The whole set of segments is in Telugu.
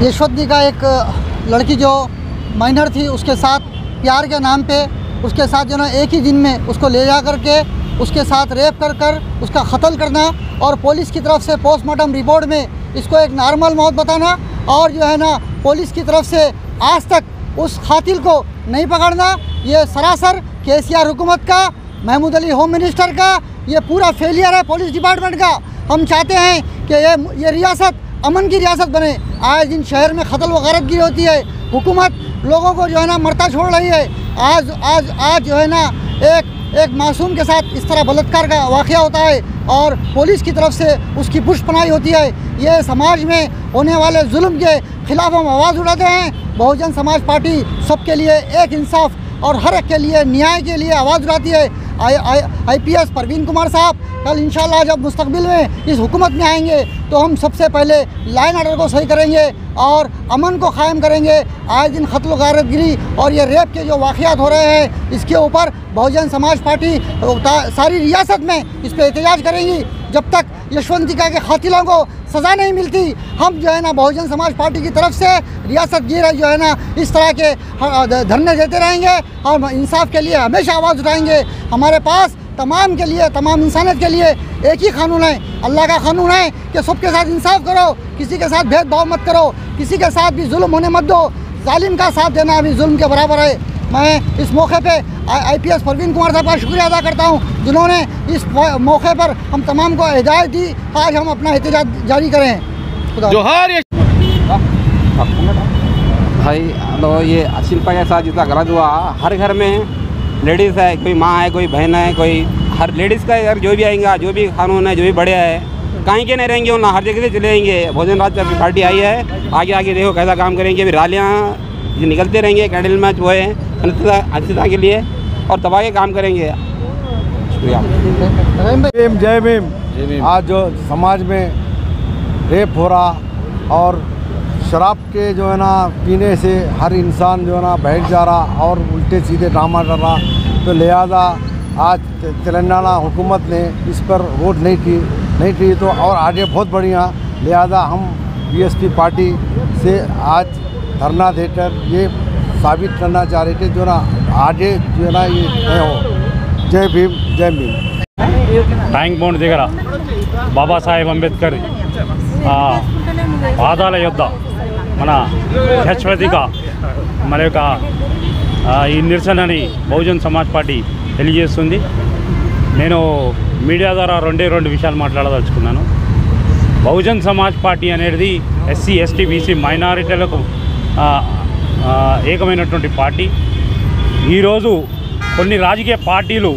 यशवंती का एक लड़की जो माइनर थी उसके साथ प्यार के नाम पे उसके साथ जो ना एक ही दिन में उसको ले जा कर के उसके साथ रेप कर कर उसका कत्ल करना और पुलिस की तरफ से पोस्टमार्टम रिपोर्ट में इसको एक नॉर्मल मौत बताना और जो है ना पुलिस की तरफ से आज तक उस खातिल को नहीं पकड़ना ये सरासर के हुकूमत का महमूद अली होम मिनिस्टर का ये पूरा फेलियर है पुलिस डिपार्टमेंट का हम चाहते हैं कि ये ये रियासत अमन की रियासत बने आए दिन शहर में कत्ल व गारतगी होती है हुकूमत लोगों को जो है ना मरता छोड़ रही है आज आज आज जो है ना एक एक मासूम के साथ इस तरह बलात्कार का वाक़ होता है और पुलिस की तरफ से उसकी पुष्पनाई होती है ये समाज में होने वाले जुल्म के खिलाफ हम आवाज़ उठाते हैं बहुजन समाज पार्टी सबके लिए एक इंसाफ और हर एक के लिए न्याय के लिए आवाज़ उठाती है I I I P S Parveen Kumar साहब कल इंशाल्लाह जब मुस्तकबिल में इस हुकूमत में आएंगे तो हम सबसे पहले लाइन ऑर्डर को सही करेंगे और अमन को कायम करेंगे आए दिन खतल गारतगिरी और ये रेप के जो वाक़ात हो रहे हैं इसके ऊपर बहुजन समाज पार्टी सारी रियासत में इस पर एहतजाज करेंगी जब तक यशवंतिका के खातिलों को सज़ा नहीं मिलती हम जो है ना बहुजन समाज पार्टी की तरफ से रियासत गिर जो है ना इस तरह के धरने देते रहेंगे और इंसाफ के लिए हमेशा आवाज़ उठाएंगे हमारे पास तमाम के लिए तमाम इंसानियत के लिए एक ही कानून है अल्लाह का कानून है कि सबके साथ इंसाफ करो किसी के साथ भेदभाव मत करो किसी के साथ भी जुल्म होने मत दो जालिम का साथ देना अभी जुल्म के बराबर है मैं इस मौके पे I P S Parveen Kumar साहब का शुक्रिया अदा करता हूँ जिन्होंने इस मौके पर हम तमाम को हिदायत दी आज हम अपना एहतजाज जारी करें जोहार भाई तो ये शिल्पा के साथ जितना गलत हुआ हर घर में लेडीज़ है कोई माँ है कोई बहन है कोई हर लेडीज़ का यार जो भी आएंगा जो भी कानून है जो भी बढ़िया है कहीं के नहीं रहेंगे ना हर जगह से चले जाएंगे भोजन राज की पार्टी आई है आगे आगे देखो कैसा काम करेंगे अभी रैलियाँ निकलते रहेंगे कैंडल मैच वो है अनिश्चितता के लिए और दबा के काम करेंगे शुक्रिया भीम जय भीम आज जो समाज में रेप हो रहा और शराब के जो है ना पीने से हर इंसान जो है ना बैठ जा रहा और उल्टे सीधे ड्रामा कर रहा तो लिहाजा आज तेलंगाना हुकूमत ने इस पर वोट नहीं की नहीं की तो और आगे बहुत बढ़िया लिहाजा हम बीएसपी पार्टी से आज धरना देकर ये साबित करना चाह रहे थे जो ना आगे जो है ना ये तय हो जय भीम जय भीम ట్యాంక్ బౌండ్ దగ్గర బాబాసాహెబ్ అంబేద్కర్ ఆ, పాదాల యొద్ద మన శాశ్వతిగా మన యొక్క ఆ, ఈ నిరసనని బహుజన్ సమాజ్ పార్టీ తెలియజేస్తుంది నేను మీడియా ద్వారా రెండే రెండు విషయాలు మాట్లాడదలుచుకున్నాను బహుజన్ సమాజ్ పార్టీ అనేది ఎస్సీ ఎస్టీ బీసీ మైనారిటీలకు ఆ, ఆ, ఏకమైనటువంటి పార్టీ ఈరోజు కొన్ని రాజకీయ పార్టీలు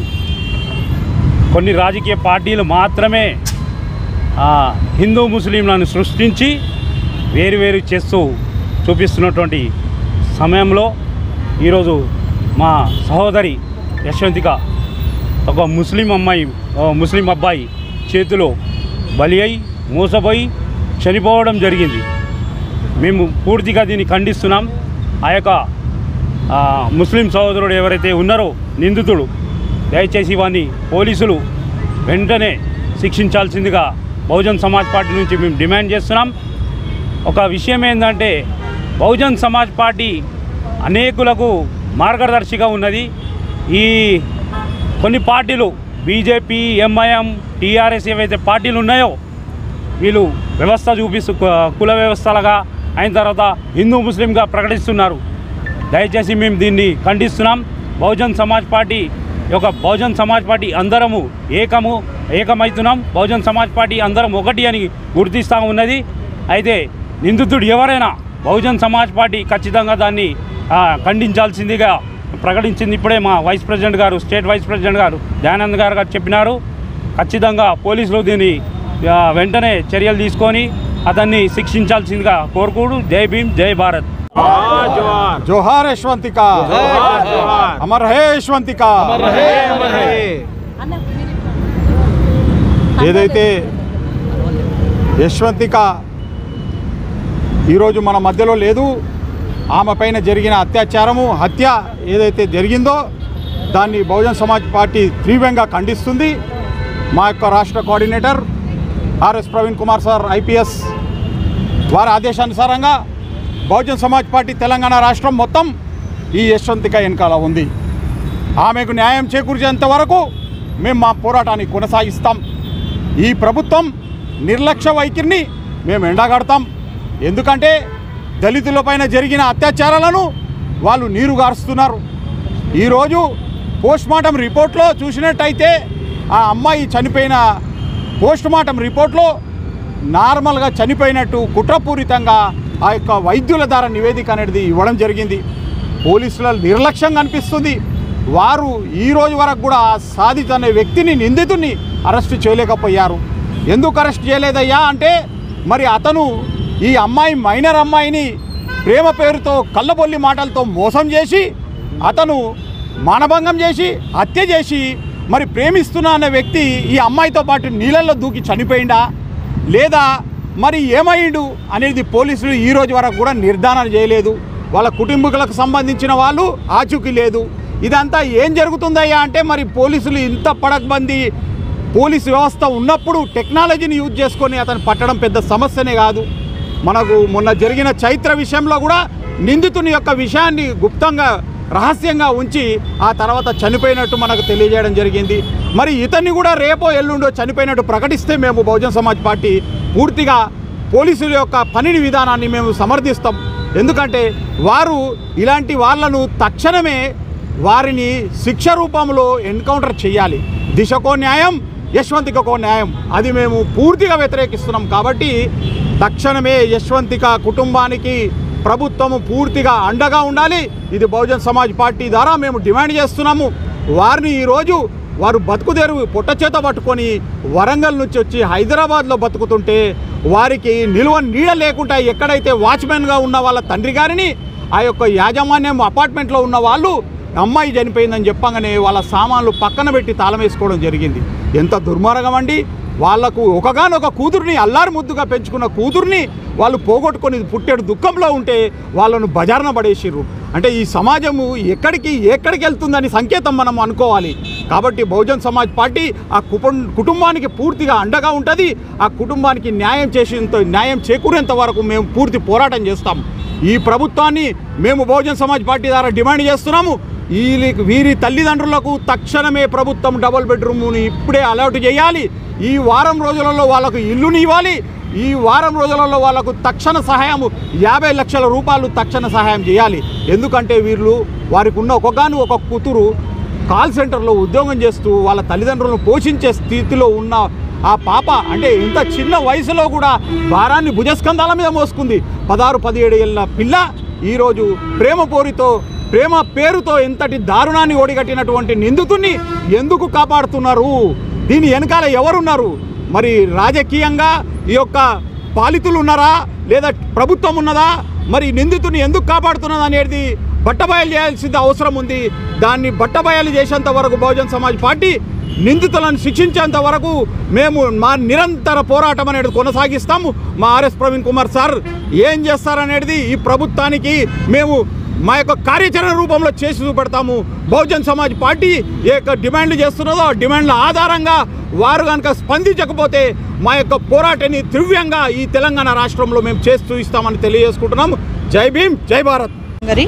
కొన్ని రాజకీయ పార్టీలు మాత్రమే ఆ, హిందూ ముస్లింలను సృష్టించి వేరు వేరు చేస్తూ చూపిస్తున్నటువంటి సమయంలో ఈరోజు మా సహోదరి యశ్వంతిక ఒక ముస్లిం అమ్మాయి ఓ ముస్లిం అబ్బాయి చేతిలో బలి అయి మోసపోయి చనిపోవడం జరిగింది మేము పూర్తిగా దీన్ని ఖండిస్తున్నాం ఆ యొక్క ఆ, ముస్లిం సహోదరుడు ఎవరైతే ఉన్నారో నిందితుడు దయచేసి వారిని పోలీసులు వెంటనే శిక్షించాల్సిందిగా బహుజన్ సమాజ్ పార్టీ నుంచి మేము డిమాండ్ చేస్తున్నాం ఒక విషయం ఏంటంటే బహుజన్ సమాజ్ పార్టీ అనేకులకు మార్గదర్శిగా ఉన్నది ఈ కొన్ని పార్టీలు బీజేపీ ఎంఐఎం టీఆర్ఎస్ ఏవైతే పార్టీలు ఉన్నాయో వీళ్ళు వ్యవస్థ చూపిస్తూ కు- కుల వ్యవస్థలుగా అయిన తర్వాత హిందూ ముస్లింగా ప్రకటిస్తున్నారు దయచేసి మేము దీన్ని ఖండిస్తున్నాం బహుజన్ సమాజ్ పార్టీ యొక్క బహుజన్ సమాజ్ పార్టీ అందరము ఏకము ఏకమవుతున్నాం బహుజన్ సమాజ్ పార్టీ అందరం ఒకటి అని గుర్తిస్తూ ఉన్నది అయితే నిందితుడు ఎవరైనా బహుజన్ సమాజ్ పార్టీ ఖచ్చితంగా దాన్ని ఆ, ఖండించాల్సిందిగా ప్రకటించింది ఇప్పుడే మా వైస్ ప్రెసిడెంట్ గారు స్టేట్ వైస్ ప్రెసిడెంట్ గారు దయానంద్ గారు గారు చెప్పినారు ఖచ్చితంగా పోలీసులు దీన్ని ఆ, వెంటనే చర్యలు తీసుకొని అతన్ని శిక్షించాల్సిందిగా కోరుకోడు జై భీమ్ జై భారత్ जोहार यशवंतिका अमर है यशवंतिका ఏదైతే యశ్వంతిక ఈరోజు మన మధ్యలో లేదు ఆమె పైన జరిగిన అత్యాచారము హత్య ఏదైతే జరిగిందో దాన్ని బహుజన్ సమాజ్ పార్టీ తీవ్రంగా ఖండిస్తుంది మా యొక్క రాష్ట్ర coordinator RS Praveen Kumar sir IPS వారి ఆదేశానుసారంగా బహుజన్ సమాజ్ పార్టీ తెలంగాణ రాష్ట్రం మొత్తం ఈ యశ్వంతిక వెనకాల ఉంది ఆమెకు న్యాయం చేకూర్చేంత వరకు మేము మా పోరాటాన్ని కొనసాగిస్తాం ఈ ప్రభుత్వం నిర్లక్ష్య వైఖరిని మేము ఎండగడతాం ఎందుకంటే దళితులపైన జరిగిన అత్యాచారాలను వాళ్ళు నీరు గారుస్తున్నారు ఈరోజు పోస్ట్మార్టం రిపోర్ట్లో చూసినట్టయితే ఆ అమ్మాయి చనిపోయిన పోస్ట్మార్టం రిపోర్ట్లో నార్మల్గా చనిపోయినట్టు కుట్రపూరితంగా ఆ యొక్క వైద్యుల ద్వారా నివేదిక అనేది ఇవ్వడం జరిగింది పోలీసుల నిర్లక్ష్యం కనిపిస్తుంది వారు ఈ రోజు వరకు కూడా ఆ సాదిత్ అనే వ్యక్తిని నిందితుడిని అరెస్ట్ చేయలేకపోయారు ఎందుకు అరెస్ట్ చేయలేదయ్యా అంటే మరి అతను ఈ అమ్మాయి మైనర్ అమ్మాయిని ప్రేమ పేరుతో కళ్ళబొల్లి మాటలతో మోసం చేసి అతను మానభంగం చేసి హత్య చేసి మరి ప్రేమిస్తున్నా అనే వ్యక్తి ఈ అమ్మాయితో పాటు నీళ్ళల్లో దూకి చనిపోయిందా లేదా మరి ఏమైండు అనేది పోలీసులు ఈ రోజు వరకు కూడా నిర్ధారణ చేయలేదు వాళ్ళ కుటుంబీకులకు సంబంధించిన వాళ్ళు ఆచూకీ లేదు ఇదంతా ఏం జరుగుతుందయ్యా అంటే మరి పోలీసులు ఇంత పడకబంది పోలీసు వ్యవస్థ ఉన్నప్పుడు టెక్నాలజీని యూజ్ చేసుకొని అతను పట్టడం పెద్ద సమస్యనే కాదు మనకు మొన్న జరిగిన చైత్ర విషయంలో కూడా నిందితుని యొక్క విషయాన్ని గుప్తంగా రహస్యంగా ఉంచి ఆ తర్వాత చనిపోయినట్టు మనకు తెలియజేయడం జరిగింది మరి ఇతన్ని కూడా రేపో ఎల్లుండో చనిపోయినట్టు ప్రకటిస్తే మేము బహుజన్ సమాజ్ పార్టీ పూర్తిగా పోలీసుల యొక్క పనిని విధానాన్ని మేము సమర్థిస్తాం ఎందుకంటే వారు ఇలాంటి వాళ్ళను తక్షణమే వారిని శిక్ష రూపంలో ఎన్కౌంటర్ చేయాలి దిశకో న్యాయం యశ్వంతికకో న్యాయం అది మేము పూర్తిగా వ్యతిరేకిస్తున్నాం కాబట్టి తక్షణమే యశ్వంతిక కుటుంబానికి ప్రభుత్వము పూర్తిగా అండగా ఉండాలి ఇది బహుజన్ సమాజ్ పార్టీ ద్వారా మేము డిమాండ్ చేస్తున్నాము వారిని ఈరోజు వారు బతుకుదేరు పొట్ట చేత పట్టుకొని వరంగల్ నుంచి వచ్చి హైదరాబాద్లో బతుకుతుంటే వారికి నిల్వ నీడ లేకుండా ఎక్కడైతే వాచ్మెన్గా ఉన్న వాళ్ళ తండ్రి గారిని ఆ యొక్క యాజమాన్యం అపార్ట్మెంట్లో ఉన్న వాళ్ళు అమ్మాయి చనిపోయిందని చెప్పగానే వాళ్ళ సామాన్లు పక్కన పెట్టి తాళం వేసుకోవడం జరిగింది ఎంత దుర్మార్గం అండి వాళ్లకు ఒకగానొక కూతుర్ని అల్లారు ముద్దుగా పెంచుకున్న కూతుర్ని వాళ్ళు పోగొట్టుకొని పుట్టేడు దుఃఖంలో ఉంటే వాళ్ళను బజార్న పడేసిర్రు అంటే ఈ సమాజము ఎక్కడికి ఎక్కడికి వెళ్తుందని సంకేతం మనం అనుకోవాలి కాబట్టి బహుజన్ సమాజ్ పార్టీ ఆ కుపం కుటుంబానికి పూర్తిగా అండగా ఉంటుంది ఆ కుటుంబానికి న్యాయం చేసేంత న్యాయం చేకూరేంత వరకు మేము పూర్తి పోరాటం చేస్తాం ఈ ప్రభుత్వాన్ని మేము బహుజన్ సమాజ్ పార్టీ ద్వారా డిమాండ్ చేస్తున్నాము ఈ వీరి తల్లిదండ్రులకు తక్షణమే ప్రభుత్వం డబుల్ బెడ్రూమ్ని ఇప్పుడే అలర్ట్ చేయాలి ఈ వారం రోజులలో వాళ్ళకు ఇల్లుని ఇవ్వాలి ఈ వారం రోజులలో వాళ్ళకు తక్షణ సహాయం యాభై లక్షల రూపాయలు తక్షణ సహాయం చేయాలి ఎందుకంటే వీళ్ళు వారికి ఉన్న ఒకగాను ఒక కూతురు కాల్ సెంటర్లో ఉద్యోగం చేస్తూ వాళ్ళ తల్లిదండ్రులను పోషించే స్థితిలో ఉన్న ఆ పాప అంటే ఇంత చిన్న వయసులో కూడా భారాన్ని భుజస్కంధాల మీద మోసుకుంది పదహారు పదిహేడు ఏళ్ళ పిల్ల ఈరోజు ప్రేమ పోరితో ప్రేమ పేరుతో ఎంతటి దారుణాన్ని ఓడిగట్టినటువంటి నిందితుడిని ఎందుకు కాపాడుతున్నారు దీని వెనకాల ఎవరున్నారు మరి రాజకీయంగా ఈ యొక్క పాలితులు ఉన్నారా లేదా ప్రభుత్వం ఉన్నదా మరి నిందితుని ఎందుకు కాపాడుతున్నది అనేది బట్టబయలు చేయాల్సింది అవసరం ఉంది దాన్ని బట్టబయలు చేసేంత వరకు బహుజన్ సమాజ్ పార్టీ నిందితులను శిక్షించేంత వరకు మేము మా నిరంతర పోరాటం అనేది కొనసాగిస్తాము మా ఆర్ఎస్ ప్రవీణ్ కుమార్ సార్ ఏం చేస్తారనేది ఈ ప్రభుత్వానికి మేము మా యొక్క కార్యాచరణ రూపంలో చేసి చూపెడతాము బహుజన్ సమాజ్ పార్టీ ఏ యొక్క డిమాండ్లు చేస్తున్నదో ఆ డిమాండ్ల ఆధారంగా వారు కనుక స్పందించకపోతే మా యొక్క పోరాటాన్ని దివ్యంగా ఈ తెలంగాణ రాష్ట్రంలో మేము చేసి చూపిస్తామని తెలియజేసుకుంటున్నాము జై భీమ్ జై భారత్ గరి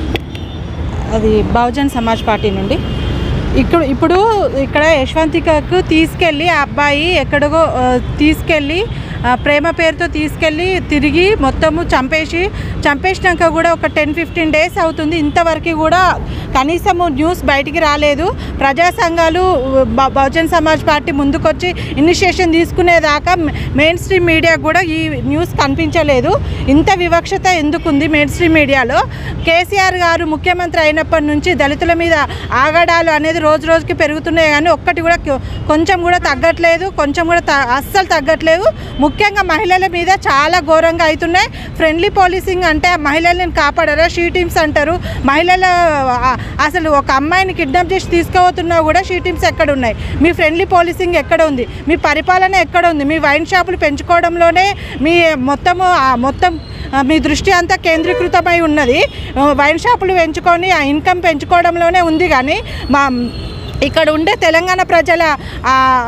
అది బహుజన్ సమాజ్ పార్టీ నుండి ఇక్కడ ఇప్పుడు ఇక్కడ యశ్వంతికకు తీసుకెళ్ళి ఆ అబ్బాయి ఎక్కడికో ఆ, తీసుకెళ్ళి ఆ, ప్రేమ పేరుతో తీసుకెళ్ళి తిరిగి మొత్తము చంపేసి చంపేసినాక కూడా ఒక టెన్ ఫిఫ్టీన్ డేస్ అవుతుంది ఇంతవరకు కూడా కనీసము న్యూస్ బయటికి రాలేదు ప్రజా సంఘాలు బ- బహుజన్ సమాజ్ పార్టీ ముందుకొచ్చి ఇనిషియేషన్ తీసుకునేదాకా మెయిన్ స్ట్రీమ్ మీడియా కూడా ఈ న్యూస్ కనిపించలేదు ఇంత వివక్షత ఎందుకుంది మెయిన్ స్ట్రీమ్ మీడియాలో కేసీఆర్ గారు ముఖ్యమంత్రి అయినప్పటి నుంచి దళితుల మీద ఆగడాలు అనేది రోజు రోజుకి పెరుగుతున్నాయి కానీ ఒక్కటి కూడా కొ- కొంచెం కూడా తగ్గట్లేదు కొంచెం కూడా త- అస్సలు తగ్గట్లేదు ముఖ్యంగా మహిళల మీద చాలా ఘోరంగా అవుతున్నాయి ఫ్రెండ్లీ పోలీసింగ్ అంటే ఆ మహిళల్ని కాపాడారా షీ టీమ్స్ అంటారు మహిళల ఆ- అసలు ఒక అమ్మాయిని కిడ్నాప్ చేసి తీసుకుపోతున్నా కూడా షీ టీమ్స్ ఎక్కడ ఉన్నాయి మీ ఫ్రెండ్లీ పోలీసింగ్ ఎక్కడ ఉంది మీ పరిపాలన ఎక్కడ ఉంది మీ వైన్ షాపులు పెంచుకోవడంలోనే మీ మొత్తము ఆ మొత్తం ఆ, మీ దృష్టి అంతా కేంద్రీకృతమై ఉన్నది ఆ, వైన్ షాపులు పెంచుకొని ఆ ఇన్కమ్ పెంచుకోవడంలోనే ఉంది కానీ మా ఇక్కడ ఉండే తెలంగాణ ప్రజల ఆ,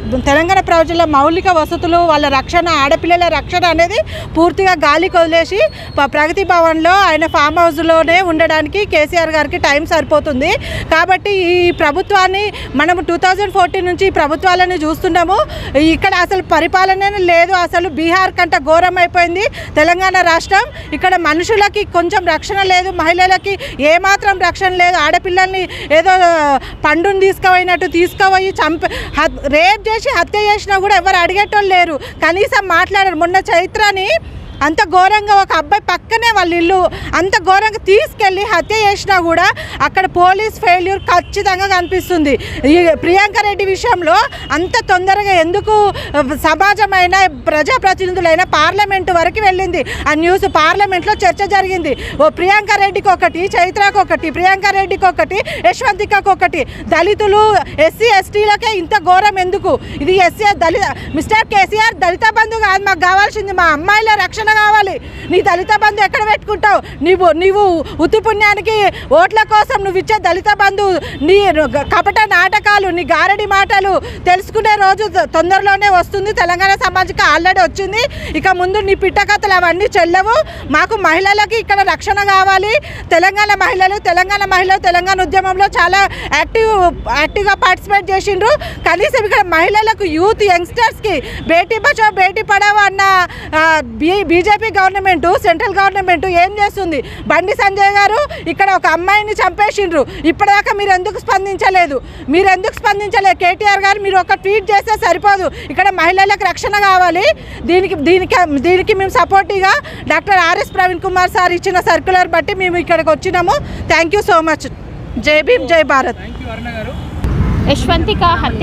తెలంగాణ ప్రజల మౌలిక వసతులు వాళ్ళ రక్షణ ఆడపిల్లల రక్షణ అనేది పూర్తిగా గాలికి వదిలేసి ప- ప్రగతి భవన్లో ఆయన ఫామ్ హౌస్లోనే ఉండడానికి కేసీఆర్ గారికి టైం సరిపోతుంది కాబట్టి ఈ ప్రభుత్వాన్ని మనము టూ థౌజండ్ ఫోర్టీన్ నుంచి ఈ ప్రభుత్వాలను చూస్తున్నాము ఇక్కడ అసలు పరిపాలన లేదు అసలు బీహార్ కంటే ఘోరం అయిపోయింది తెలంగాణ రాష్ట్రం ఇక్కడ మనుషులకి కొంచెం రక్షణ లేదు మహిళలకి ఏమాత్రం రక్షణ లేదు ఆడపిల్లల్ని ఏదో పండుని తీసుకుపోయినట్టు తీసుకుపోయి చంప హత్- రేప్ చేసి హత్య చేసినా కూడా ఎవరు అడిగేటోళ్ళు లేరు కనీసం మాట్లాడరు మొన్న చైత్రని అంత ఘోరంగా ఒక అబ్బాయి పక్కనే వాళ్ళ ఇల్లు అంత ఘోరంగా తీసుకెళ్ళి హత్య చేసినా కూడా అక్కడ పోలీస్ ఫెయిల్యూర్ ఖచ్చితంగా కనిపిస్తుంది ఈ ప్రియాంక రెడ్డి విషయంలో అంత తొందరగా ఎందుకు సమాజమైన ప్రజాప్రతినిధులైన పార్లమెంటు వరకు వెళ్ళింది ఆ న్యూస్ పార్లమెంట్లో చర్చ జరిగింది ఓ ప్రియాంక రెడ్డికి ఒకటి చైత్రకు ఒకటి ప్రియాంక రెడ్డికి ఒకటి యశ్వంతికకు ఒకటి దళితులు ఎస్సీ ఎస్టీలకే ఇంత ఘోరం ఎందుకు ఇది ఎస్సీ దళిత మిస్టర్ కేసీఆర్ దళిత బంధు కాదు మాకు కావాల్సింది మా అమ్మాయిల రక్షణ కావాలి నీ దళిత బంధు ఎక్కడ పెట్టుకుంటావు నీవు నీవు ఉత్తి పుణ్యానికి ఓట్ల కోసం నువ్వు ఇచ్చే దళిత బంధు నీ కపట నాటకాలు నీ గారడి మాటలు తెలుసుకునే రోజు తొందరలోనే వస్తుంది తెలంగాణ సమాజకి ఆల్రెడీ వచ్చింది ఇక ముందు నీ పిట్టకథలు అవన్నీ చెల్లవు మాకు మహిళలకి ఇక్కడ రక్షణ కావాలి తెలంగాణ మహిళలు తెలంగాణ మహిళలు తెలంగాణ ఉద్యమంలో చాలా యాక్టివ్ యాక్టివ్గా పార్టిసిపేట్ చేసిండ్రు కనీసం ఇక్కడ మహిళలకు యూత్ యంగ్స్టర్స్కి బేటీ బచావ్ బేటీ పడావో అన్న ఆ, B BJP government central government ఏం చేస్తుంది బండి సంజయ్ గారు ఇక్కడ ఒక అమ్మాయిని చంపేసిండ్రు ఇప్పటిదాకా మీరు ఎందుకు స్పందించలేదు మీరు ఎందుకు స్పందించలేదు కేటీఆర్ గారు మీరు ఒక ట్వీట్ చేస్తే సరిపోదు ఇక్కడ మహిళలకు రక్షణ కావాలి దీనికి దీనికి దీనికి మేము సపోర్టివ్గా doctor RS Praveen Kumar sir ఇచ్చిన సర్క్యులర్ బట్టి మేము ఇక్కడికి వచ్చినాము థ్యాంక్ యూ సో మచ్ జై భీమ్ జై భారత్ యశ్వంతిక హత్య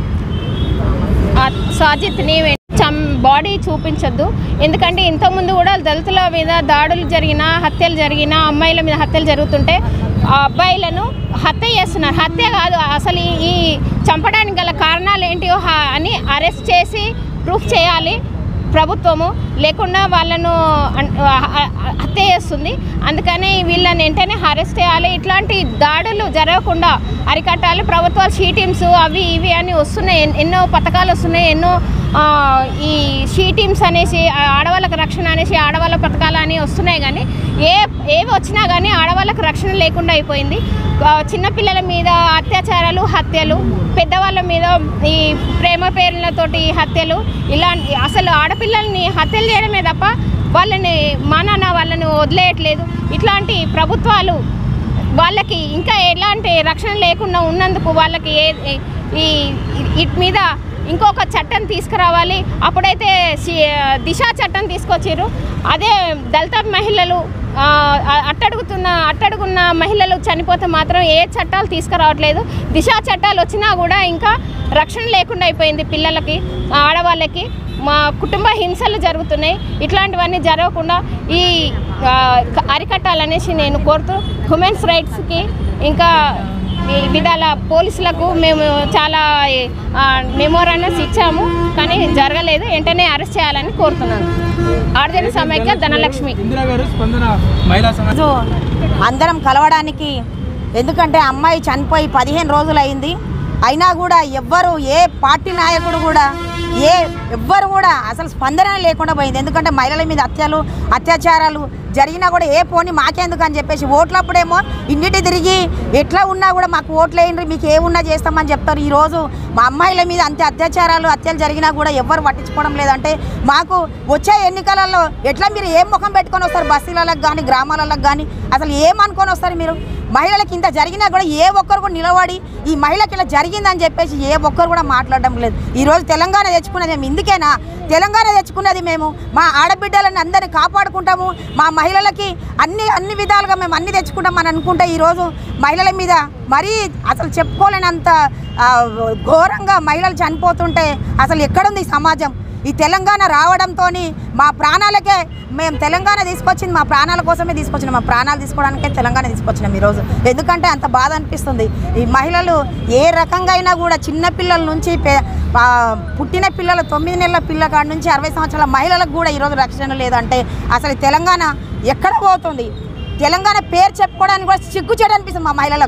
ఆ సాజిత్ని చం బాడీ చూపించొద్దు ఎందుకంటే ఇంతకుముందు కూడా దళితుల మీద దాడులు జరిగిన హత్యలు జరిగిన అమ్మాయిల మీద హత్యలు జరుగుతుంటే ఆ అబ్బాయిలను హత్య చేస్తున్నారు హత్య కాదు అసలు ఈ- ఈ చంపడానికి గల కారణాలు ఏంటియో హ- అని అరెస్ట్ చేసి ప్రూఫ్ చేయాలి ప్రభుత్వము లేకుండా వాళ్ళను అన్- ఆ- ఆ- హత్య చేస్తుంది అందుకని వీళ్ళని వెంటనే అరెస్ట్ చేయాలి ఇట్లాంటి దాడులు జరగకుండా అరికట్టాలి ప్రభుత్వాలు షీ టీమ్స్ అవి ఇవి అని వస్తున్నాయి ఎన్- ఎన్నో పథకాలు వస్తున్నాయి ఎన్నో ఆ, ఈ షీ టీమ్స్ అనేసి ఆ, ఆడవాళ్ళకి రక్షణ అనేసి ఆడవాళ్ళ పథకాలు అని వస్తున్నాయి కానీ ఏ ఏవి వచ్చినా కానీ ఆడవాళ్ళకి రక్షణ లేకుండా అయిపోయింది ఆ, చిన్నపిల్లల మీద అత్యాచారాలు హత్యలు పెద్దవాళ్ళ మీద ఈ ప్రేమ పేర్లతోటి హత్యలు ఇలాంటి అసలు ఆడపిల్లల్ని హత్యలు చేయడమే తప్ప వాళ్ళని మానాన వాళ్ళని వదిలేయట్లేదు ఇట్లాంటి ప్రభుత్వాలు వాళ్ళకి ఇంకా ఎలాంటి రక్షణ లేకుండా ఉన్నందుకు వాళ్ళకి ఏ ఏ- ఈ వీటి మీద ఇంకొక చట్టం తీసుకురావాలి అప్పుడైతే సి- దిశ చట్టం తీసుకొచ్చారు అదే దళిత మహిళలు ఆ, అ- అట్టడుగుతున్న అట్టడుగున్న మహిళలు చనిపోతే మాత్రం ఏ చట్టాలు తీసుకురావట్లేదు దిశ చట్టాలు వచ్చినా కూడా ఇంకా రక్షణ లేకుండా అయిపోయింది పిల్లలకి ఆడవాళ్ళకి మా కుటుంబ హింసలు జరుగుతున్నాయి ఇట్లాంటివన్నీ జరగకుండా ఈ ఆ, క- అరికట్టాలనేసి నేను కోరుతూ హ్యూమన్స్ రైట్స్కి ఇంకా ఈ విధాల పోలీసులకు మేము చాలా మెమోరాండమ్స్ ఇచ్చాము కానీ జరగలేదు వెంటనే అరెస్ట్ చేయాలని కోరుతున్నాను ఆర్జన సమైక్య ధనలక్ష్మి రోజు అందరం కలవడానికి ఎందుకంటే అమ్మాయి చనిపోయి పదిహేను రోజులు అయింది అయినా కూడా ఎవ్వరు ఏ పార్టీ నాయకుడు కూడా ఏ ఎవ్వరు కూడా అసలు స్పందన లేకుండా పోయింది ఎందుకంటే మహిళల మీద హత్యలు అత్యాచారాలు జరిగినా కూడా ఏ పోని మాకెందుకు అని చెప్పేసి ఓట్లప్పుడేమో ఇన్నిటి తిరిగి ఎట్లా ఉన్నా కూడా మాకు ఓట్లు వేయండి మీకు ఏమున్నా చేస్తామని చెప్తారు ఈరోజు మా అమ్మాయిల మీద అంతే అత్యాచారాలు హత్యలు జరిగినా కూడా ఎవ్వరు పట్టించుకోవడం లేదంటే మాకు వచ్చే ఎన్నికలలో ఎట్లా మీరు ఏం ముఖం పెట్టుకొని వస్తారు బస్సులకు కానీ గ్రామాలకు కానీ అసలు ఏమనుకొని వస్తారు మీరు మహిళలకు ఇంత జరిగినా కూడా ఏ ఒక్కరు కూడా నిలబడి ఈ మహిళకి ఇలా జరిగిందని చెప్పేసి ఏ ఒక్కరు కూడా మాట్లాడడం లేదు ఈరోజు తెలంగాణ తెచ్చుకున్నది మేము ఇందుకేనా తెలంగాణ తెచ్చుకున్నది మేము మా ఆడబిడ్డలని అందరిని కాపాడుకుంటాము మా మహిళలకి అన్ని అన్ని విధాలుగా మేము అన్ని తెచ్చుకుంటాం అని అనుకుంటే ఈరోజు మహిళల మీద మరీ అసలు చెప్పుకోలేనంత ఆ, ఘోరంగా మహిళలు చనిపోతుంటే అసలు ఎక్కడుంది ఈ సమాజం ఈ తెలంగాణ రావడంతో మా ప్రాణాలకే మేము తెలంగాణ తీసుకొచ్చింది మా ప్రాణాల కోసమే తీసుకొచ్చినాం మా ప్రాణాలు తీసుకోవడానికే తెలంగాణ తీసుకొచ్చినాం ఈరోజు ఎందుకంటే అంత బాధ అనిపిస్తుంది ఈ మహిళలు ఏ రకంగా అయినా కూడా చిన్న పిల్లల నుంచి పే- ఆ, పుట్టిన పిల్లల తొమ్మిది నెలల పిల్లల కాడ నుంచి అరవై సంవత్సరాల మహిళలకు కూడా ఈరోజు రక్షణ లేదంటే అసలు ఈ తెలంగాణ ఎక్కడ పోతుంది తెలంగాణ పేరు చెప్పుకోవడానికి కూడా సిగ్గు చేయడం అనిపిస్తుంది మా మహిళలకు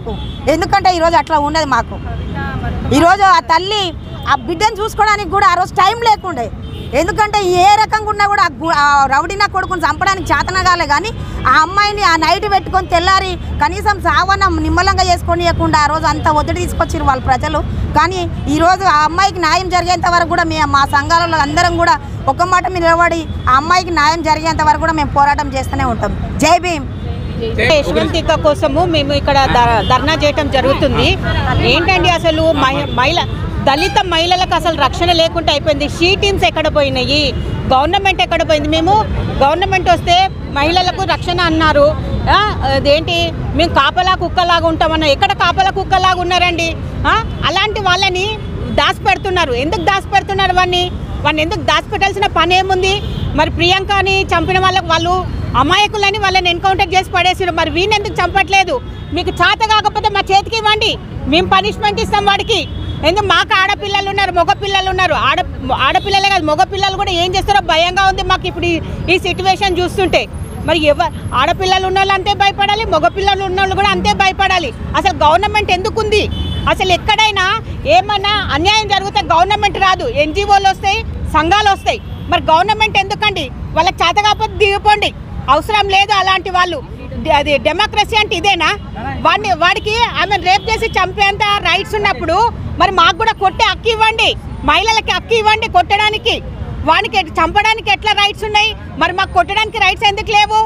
ఎందుకంటే ఈరోజు అట్లా ఉన్నది మాకు ఈరోజు ఆ తల్లి ఆ బిడ్డను చూసుకోవడానికి కూడా ఆ రోజు టైం లేకుండే ఎందుకంటే ఏ రకంగా ఉన్నా కూడా ఆ గు- ఆ రౌడీనా కొడుకుని చంపడానికి చేతనగాలే కానీ ఆ అమ్మాయిని ఆ నైట్ పెట్టుకొని తెల్లారి కనీసం సావన నిమ్మలంగా చేసుకొనియకుండా ఆ రోజు అంత ఒత్తిడి తీసుకొచ్చారు వాళ్ళ ప్రజలు కానీ ఈరోజు ఆ అమ్మాయికి న్యాయం జరిగేంత వరకు కూడా మేము మా సంఘాలలో అందరం కూడా ఒక మాట మీద నిలబడి ఆ అమ్మాయికి న్యాయం జరిగేంత వరకు కూడా మేము పోరాటం చేస్తూనే ఉంటాం జై భీమ్ యశ్వంతిక కోసము మేము ఇక్కడ ధ- ధర్నా చేయటం జరుగుతుంది ఏంటండి అసలు మహి- మహిళ దళిత మహిళలకు అసలు రక్షణ లేకుండా అయిపోయింది షీ టీమ్స్ ఎక్కడ పోయినాయి గవర్నమెంట్ ఎక్కడ పోయింది మేము గవర్నమెంట్ వస్తే మహిళలకు రక్షణ అన్నారు ఆ, అదేంటి మేము కాపలా కుక్కలాగా ఉంటామన్నా ఎక్కడ కాపలా కుక్కలాగా ఉన్నారండి ఆ, అలాంటి వాళ్ళని దాచిపెడుతున్నారు ఎందుకు దాచిపెడుతున్నారు వాడిని వాడిని ఎందుకు దాచిపెట్టాల్సిన పని ఏముంది మరి ప్రియాంకని చంపిన వాళ్ళకి వాళ్ళు అమాయకులని వాళ్ళని ఎన్కౌంటర్ చేసి పడేసారు మరి వీడిని ఎందుకు చంపట్లేదు మీకు చేత కాకపోతే మా చేతికి ఇవ్వండి మేము పనిష్మెంట్ ఇస్తాం వాడికి ఎందుకు మాకు ఆడపిల్లలు ఉన్నారు మగ పిల్లలు ఉన్నారు ఆడ ఆడపిల్లలే కాదు మగ పిల్లలు కూడా ఏం చేస్తారో భయంగా ఉంది మాకు ఇప్పుడు ఈ- ఈ సిచ్యువేషన్ చూస్తుంటే మరి ఎవరు ఆడపిల్లలు ఉన్న వాళ్ళు అంతే భయపడాలి మగ పిల్లలు ఉన్న వాళ్ళు కూడా అంతే భయపడాలి అసలు గవర్నమెంట్ ఎందుకు ఉంది అసలు ఎక్కడైనా ఏమన్నా అన్యాయం జరిగితే గవర్నమెంట్ రాదు ఎన్జిఓలు వస్తాయి సంఘాలు వస్తాయి మరి గవర్నమెంట్ ఎందుకండి వాళ్ళకి చేత కాకపోతే దిగిపోండి అవసరం లేదు అలాంటి వాళ్ళు ది- అది డెమోక్రసీ అంటే ఇదేనా వాడిని వాడికి ఆమె రేప్ చేసి చంపేంత రైట్స్ ఉన్నప్పుడు మరి మాకు కూడా కొట్టే హక్కు ఇవ్వండి మహిళలకి హక్కు ఇవ్వండి కొట్టడానికి వానికి ఎట్- చంపడానికి ఎట్లా రైట్స్ ఉన్నాయి మరి మాకు కొట్టడానికి రైట్స్ ఎందుకు లేవు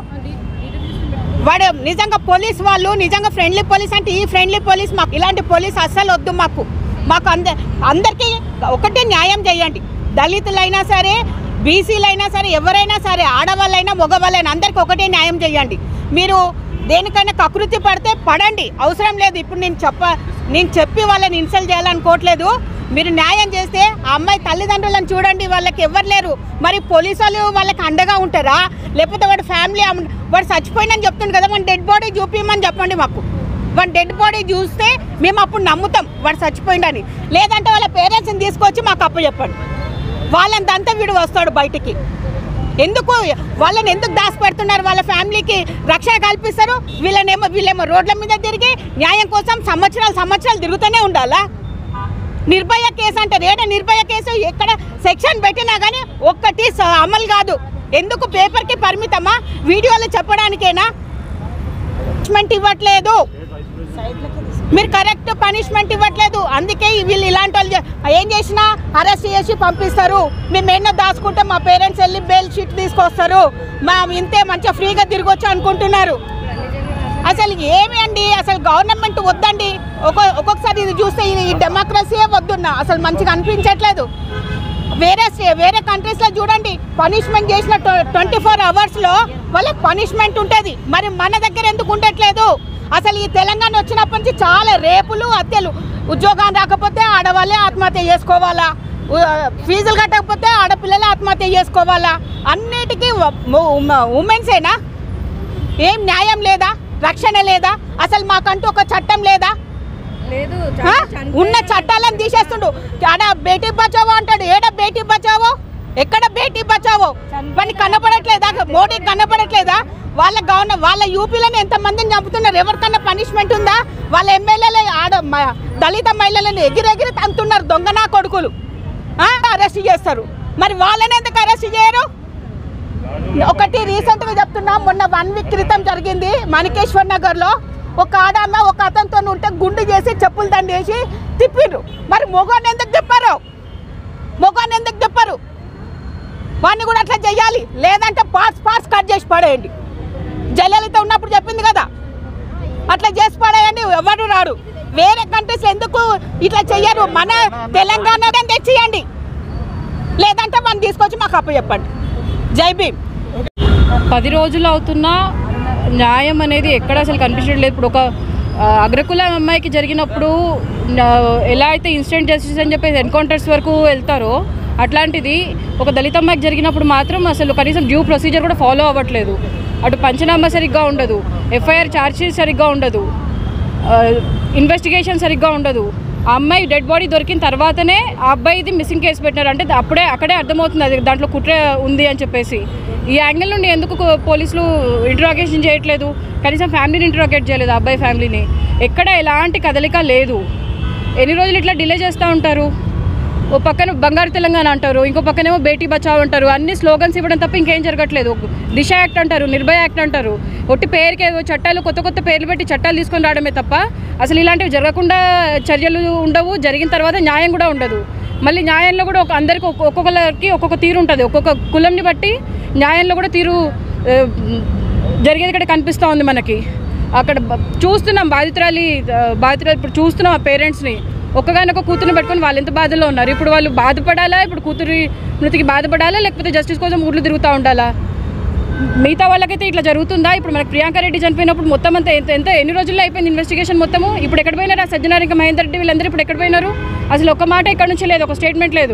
వాడు నిజంగా పోలీస్ వాళ్ళు నిజంగా ఫ్రెండ్లీ పోలీస్ అంటే ఈ ఫ్రెండ్లీ పోలీస్ మాకు ఇలాంటి పోలీస్ అస్సలు వద్దు మాకు మాకు అంద అందరికీ ఒకటే న్యాయం చేయండి దళితులైనా సరే బీసీలైనా సరే ఎవరైనా సరే ఆడవాళ్ళైనా మగవాళ్ళైనా అందరికీ ఒకటే న్యాయం చేయండి మీరు దేనికైనా కకృతి పడితే పడండి అవసరం లేదు ఇప్పుడు నేను చెప్ప నేను చెప్పి వాళ్ళని ఇన్సల్ట్ చేయాలనుకోవట్లేదు మీరు న్యాయం చేస్తే ఆ అమ్మాయి తల్లిదండ్రులను చూడండి వాళ్ళకి ఎవరు లేరు మరి పోలీసు వాళ్ళు వాళ్ళకి అండగా ఉంటారా లేకపోతే వాడి ఫ్యామిలీ అమ్- వాడు చచ్చిపోయిందని చెప్తుంది కదా మన డెడ్ బాడీ చూపించమని చెప్పండి మాకు వాడి డెడ్ బాడీ చూస్తే మేము అప్పుడు నమ్ముతాం వాడు చచ్చిపోయిందని లేదంటే వాళ్ళ పేరెంట్స్ని తీసుకొచ్చి మాకు అప్పు చెప్పండి వాళ్ళని దంతా వీడు వస్తాడు బయటికి ఎందుకు వాళ్ళని ఎందుకు దాచిపెడుతున్నారు వాళ్ళ ఫ్యామిలీకి రక్షణ కల్పిస్తారు వీళ్ళనేమో వీళ్ళేమో రోడ్ల మీద తిరిగి న్యాయం కోసం సంవత్సరాలు సంవత్సరాలు తిరుగుతూనే ఉండాలా నిర్భయ కేసు అంటారు ఏడా నిర్భయ కేసు ఎక్కడ సెక్షన్ పెట్టినా కానీ ఒక్కటి స- అమలు కాదు ఎందుకు పేపర్కి పరిమితమా వీడియోలు చెప్పడానికేనా పనిష్మెంట్ ఇవ్వట్లేదు మీరు కరెక్ట్ పనిష్మెంట్ ఇవ్వట్లేదు అందుకే వీళ్ళు ఇలాంటి వాళ్ళు చే- ఏం చేసినా అరెస్ట్ చేసి పంపిస్తారు మేము ఎన్నో దాచుకుంటే మా పేరెంట్స్ వెళ్ళి బెయిల్ షీట్ తీసుకొస్తారు మా ఇంతే మంచిగా ఫ్రీగా తిరగొచ్చు అనుకుంటున్నారు అసలు ఏమి అండి అసలు గవర్నమెంట్ వద్దండి ఒక్కొ ఒక్కొక్కసారి ఇది చూస్తే ఇది ఈ డెమోక్రసీయే వద్దున్నా అసలు మంచిగా అనిపించట్లేదు వేరే స్టే- వేరే కంట్రీస్లో చూడండి పనిష్మెంట్ చేసిన ట్వంటీ ఫోర్ అవర్స్లో వాళ్ళకి పనిష్మెంట్ ఉంటుంది మరి మన దగ్గర ఎందుకు ఉండట్లేదు అసలు ఈ తెలంగాణ వచ్చినప్పటి నుంచి చాలా రేపులు హత్యలు ఉద్యోగం రాకపోతే ఆడవాళ్ళే ఆత్మహత్య చేసుకోవాలా ఉ- ఫీజులు కట్టకపోతే ఆడపిల్లలే ఆత్మహత్య చేసుకోవాలా అన్నిటికీ ఉమెన్సేనా ఏం న్యాయం లేదా రక్షణ లేదా అసలు మాకంటూ ఒక చట్టం లేదా ఆ? ఉన్న చట్టాలను తీసేస్తుండు ఆడ బేటీ బచావో అంటాడు ఏడ బేటీ బచావో ఎక్కడ బేటీ బచావో వాడిని కనపడట్లేదా మోడీ కనపడట్లేదా వాళ్ళ గవర్నర్ వాళ్ళ యూపీలను ఎంతమందిని చంపుతున్నారు ఎవరికన్నా పనిష్మెంట్ ఉందా వాళ్ళ ఎమ్మెల్యేలు ఆడ మ- దళిత మహిళలను ఎగిరెగిరి తంతున్నారు దొంగనా కొడుకులు అరెస్ట్ చేస్తారు మరి వాళ్ళని ఎందుకు అరెస్ట్ చేయరు ఒకటి రీసెంట్ గా చెప్తున్నా మొన్న వన్ వీక్ క్రితం జరిగింది మణికేశ్వర్ నగర్ లో ఒక ఆడామె ఒక అతనితో ఉంటే గుండు చేసి చెప్పులు దండి వేసి తిప్పిండ్రు మరి మొగాన్ని ఎందుకు తిప్పారు మొగాన్ని ఎందుకు తిప్పారు వాడిని కూడా అట్లా చెయ్యాలి లేదంటే పార్ట్స్ పార్ట్స్ కట్ చేసి పడేయండి జయలలిత ఉన్నప్పుడు చెప్పింది కదా అట్లా చేసి పడేయండి ఎవరు రాడు వేరే కంట్రీస్ ఎందుకు ఇట్లా చెయ్యరు మన తెలంగాణ తెచ్చియండి లేదంటే మనం తీసుకొచ్చి మాకు అప్పు చెప్పండి జై భీమ్ పది రోజులు అవుతున్నా న్యాయం అనేది ఎక్కడ అసలు కనిపించట్లేదు ఇప్పుడు ఒక ఆ, అగ్రకుల అమ్మాయికి జరిగినప్పుడు ఆ, ఎలా అయితే ఇన్స్టెంట్ జస్టిస్ అని చెప్పేసి ఎన్కౌంటర్స్ వరకు వెళ్తారో అట్లాంటిది ఒక దళిత అమ్మాయికి జరిగినప్పుడు మాత్రం అసలు కనీసం డ్యూ ప్రొసీజర్ కూడా ఫాలో అవ్వట్లేదు అటు పంచనామా సరిగ్గా ఉండదు ఎఫ్ఐఆర్ ఛార్జ్షీట్ సరిగ్గా ఉండదు ఇన్వెస్టిగేషన్ సరిగ్గా ఉండదు ఆ అమ్మాయి డెడ్ బాడీ దొరికిన తర్వాతనే ఆ అబ్బాయిది మిస్సింగ్ కేసు పెట్టినారు అంటే అప్పుడే అక్కడే అర్థమవుతుంది అది దాంట్లో కుట్ర ఉంది అని చెప్పేసి ఈ యాంగిల్ నుండి ఎందుకు కో- పోలీసులు ఇంట్రాగేషన్ చేయట్లేదు కనీసం ఫ్యామిలీని ఇంట్రాగేట్ చేయలేదు ఆ అబ్బాయి ఫ్యామిలీని ఎక్కడ ఎలాంటి కదలిక లేదు ఎన్ని రోజులు ఇట్లా డిలే చేస్తూ ఉంటారు ఓ పక్కన బంగారు తెలంగాణ అంటారు ఇంకో పక్కనేమో బేటీ బచావ్ అంటారు అన్ని స్లోగన్స్ ఇవ్వడం తప్ప ఇంకేం జరగట్లేదు దిశ యాక్ట్ అంటారు నిర్భయ యాక్ట్ అంటారు ఒట్టి పేరుకి ఏదో చట్టాలు కొత్త కొత్త పేర్లు పెట్టి చట్టాలు తీసుకొని రావడమే తప్ప అసలు ఇలాంటివి జరగకుండా చర్యలు ఉండవు జరిగిన తర్వాత న్యాయం కూడా ఉండదు మళ్ళీ న్యాయంలో కూడా ఒక అందరికి ఒక్కొ- ఒక్కొక్కరికి ఒక్కొక్క తీరు ఉంటుంది ఒక్కొక్క కులంని బట్టి న్యాయంలో కూడా తీరు ఆ, జరిగేది ఇక్కడ కనిపిస్తూ ఉంది మనకి అక్కడ బ- చూస్తున్నాం బాధితురాలి ఆ, బాధితురాలు ఇప్పుడు చూస్తున్నాం ఆ పేరెంట్స్ని ఒక్కగానొక కూతురుని పెట్టుకొని వాళ్ళు ఎంత బాధలో ఉన్నారు ఇప్పుడు వాళ్ళు బాధపడాలా ఇప్పుడు కూతురి మృతికి బాధపడాలా లేకపోతే జస్టిస్ కోసం ఊర్లు తిరుగుతూ ఉండాలా మిగతా వాళ్ళకైతే ఇట్లా జరుగుతుందా ఇప్పుడు మనకి ప్రియాంక రెడ్డి చనిపోయినప్పుడు మొత్తం అంతా ఎంత ఎంత ఎన్ని రోజుల్లో అయిపోయింది ఇన్వెస్టిగేషన్ మొత్తము ఇప్పుడు ఎక్కడ పోయినారు ఆ సజ్జనారింక మహేందర్ రెడ్డి వీళ్ళందరూ ఇప్పుడు ఎక్కడ పోయినారు అసలు ఒక మాట ఇక్కడ నుంచి లేదు ఒక స్టేట్మెంట్ లేదు